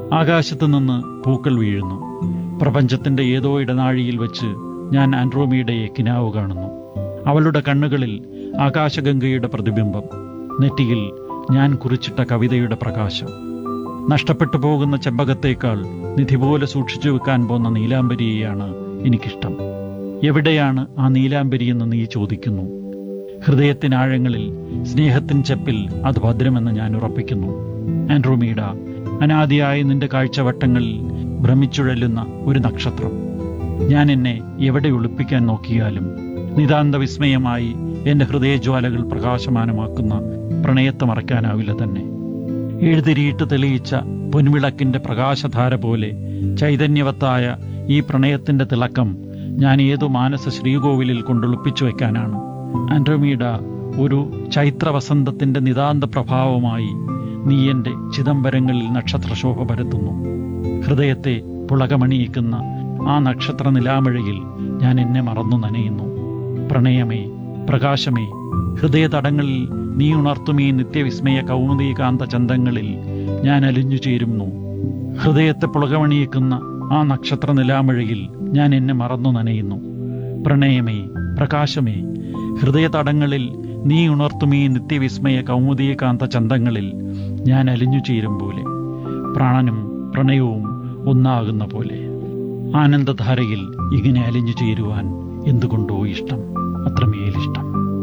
ആകാശത്തു നിന്ന് പൂക്കൾ വീഴുന്നു പ്രപഞ്ചത്തിന്റെ ഏതോ ഇടനാഴിയിൽ വെച്ച് ഞാൻ ആൻഡ്രോമീഡയെ കിനാവ് കാണുന്നു അവളുടെ കണ്ണുകളിൽ ആകാശഗംഗയുടെ പ്രതിബിംബം നെറ്റിയിൽ ഞാൻ കുറിച്ചിട്ട കവിതയുടെ പ്രകാശം നഷ്ടപ്പെട്ടു പോകുന്ന ചെമ്പകത്തേക്കാൾ നിധി പോലെ സൂക്ഷിച്ചു വെക്കാൻ പോന്ന നീലാംബരിയെയാണ് എനിക്കിഷ്ടം എവിടെയാണ് ആ നീലാംബരി എന്ന് നീ ചോദിക്കുന്നു ഹൃദയത്തിനാഴങ്ങളിൽ സ്നേഹത്തിൻ ചെപ്പിൽ അത് ഭദ്രമെന്ന് ഞാൻ ഉറപ്പിക്കുന്നു ആൻഡ്രോമീഡ അനാദിയായ നിന്റെ കാഴ്ചവട്ടങ്ങളിൽ ഭ്രമിച്ചുഴലുന്ന ഒരു നക്ഷത്രം ഞാൻ എന്നെ എവിടെ ഒളിപ്പിക്കാൻ നോക്കിയാലും നിതാന്ത വിസ്മയമായി എന്റെ ഹൃദയജ്വാലകൾ പ്രകാശമാനമാക്കുന്ന പ്രണയത്തെ മറക്കാനാവില്ല തന്നെ എഴുതിരിയിട്ട് തെളിയിച്ച പൊൻവിളക്കിന്റെ പ്രകാശധാര പോലെ ചൈതന്യവത്തായ ഈ പ്രണയത്തിന്റെ തിളക്കം ഞാൻ ഏതു മാനസ ശ്രീകോവിലിൽ കൊണ്ടൊളിപ്പിച്ചു വെക്കാനാണ് ആൻഡ്രോമീഡ ഒരു ചൈത്രവസന്തത്തിന്റെ നിതാന്ത പ്രഭാവമായി നീ എന്റെ ചിദംബരങ്ങളിൽ നക്ഷത്രശോഭ പരത്തുന്നു ഹൃദയത്തെ പുളകമണിയിക്കുന്ന ആ നക്ഷത്ര നിലാമഴയിൽ ഞാൻ എന്നെ മറന്നു നനയുന്നു പ്രണയമേ പ്രകാശമേ ഹൃദയതടങ്ങളിൽ നീ ഉണർത്തുമീ നിത്യവിസ്മയ കൗമുദീകാന്ത ചന്തങ്ങളിൽ ഞാൻ അലിഞ്ഞു ചേരുന്നു ഹൃദയത്തെ പുളകമണിയിക്കുന്ന ആ നക്ഷത്ര നിലാമഴയിൽ ഞാൻ എന്നെ മറന്നു നനയുന്നു പ്രണയമേ പ്രകാശമേ ഹൃദയതടങ്ങളിൽ നീ ഉണർത്തുമീ നിത്യവിസ്മയ കൗമുദീകാന്ത ചന്തങ്ങളിൽ ഞാൻ അലിഞ്ഞു ചേരും പോലെ പ്രാണനും പ്രണയവും ഒന്നാകുന്ന പോലെ ആനന്ദധാരയിൽ ഇങ്ങനെ അലിഞ്ഞു ചേരുവാൻ എന്തുകൊണ്ടോ ഇഷ്ടം അത്രമേലിഷ്ടം